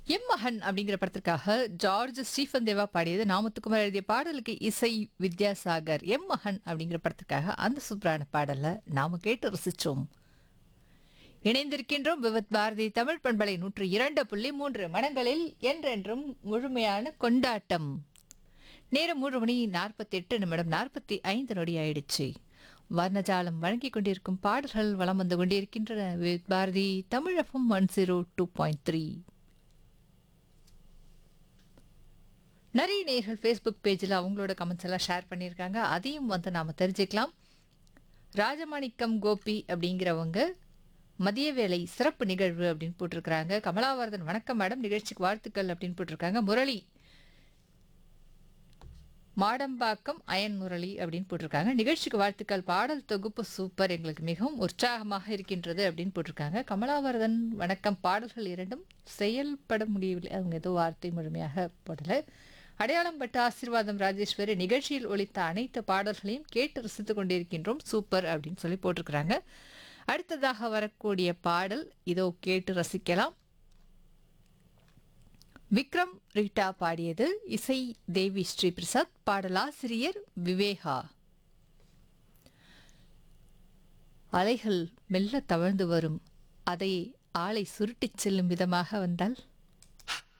M மகன் அப்படிங்கிற படத்திற்காக ஜார்ஜ் ஸ்டீஃபன் தேவா பாடியது நாமத்துக்குமார் எழுதிய பாடலுக்கு இசை வித்யாசாகர் எம் மகன் அப்படிங்கிற படத்திற்காக அந்த சூப்பரான பாடலை நாம கேட்டு ரசிச்சோம் இணைந்திருக்கின்றோம் விவத் பாரதி தமிழ் பண்பலை நூற்று இரண்டு புள்ளி மூன்று மனங்களில் என்றென்றும் முழுமையான கொண்டாட்டம் நேரம் மூன்று மணி நாற்பத்தி எட்டு நிமிடம் நாற்பத்தி ஐந்து நொடி ஆயிடுச்சு வர்ணஜாலம் வழங்கிக் கொண்டிருக்கும் பாடல்கள் வலம் வந்து கொண்டிருக்கின்றன வித் பாரதி தமிழகம் one zero two point three நிறைய நேர்கள் ஃபேஸ்புக் பேஜில் அவங்களோட கமெண்ட்ஸ் எல்லாம் ஷேர் பண்ணியிருக்காங்க அதையும் வந்து நாம் தெரிஞ்சுக்கலாம் ராஜமாணிக்கம் கோபி அப்படிங்கிறவங்க மதிய வேலை சிறப்பு நிகழ்வு அப்படின்னு போட்டிருக்கிறாங்க கமலாவர்தன் வணக்கம் மேடம் நிகழ்ச்சிக்கு வாழ்த்துக்கள் அப்படின்னு போட்டிருக்காங்க முரளி மாடம்பாக்கம் அயன் முரளி அப்படின்னு போட்டிருக்காங்க நிகழ்ச்சிக்கு வாழ்த்துக்கள் பாடல் தொகுப்பு சூப்பர் எங்களுக்கு மிகவும் உற்சாகமாக இருக்கின்றது அப்படின்னு போட்டிருக்காங்க கமலாவர்தன் வணக்கம் பாடல்கள் இரண்டும் செயல்பட முடியவில்லை அவங்க ஏதோ வார்த்தை முழுமையாக போடலை அடையாளம் பட்ட ஆசீர்வாதம் ராஜேஸ்வரி நிகழ்ச்சியில் ஒலித்த அனைத்து பாடல்களையும் கேட்டு ரசித்துக் கொண்டிருக்கின்றோம் சூப்பர் அப்படின்னு சொல்லி போட்டிருக்கிறாங்க அடுத்ததாக வரக்கூடிய பாடல் இதோ கேட்டு ரசிக்கலாம் விக்ரம் ரீட்டா பாடியது இசை தேவி ஸ்ரீ பிரசாத் பாடலாசிரியர் விவேகா அலைகள் மெல்ல தவழ்ந்து வரும் அதை ஆளை சுருட்டிச் செல்லும் விதமாக வந்தால்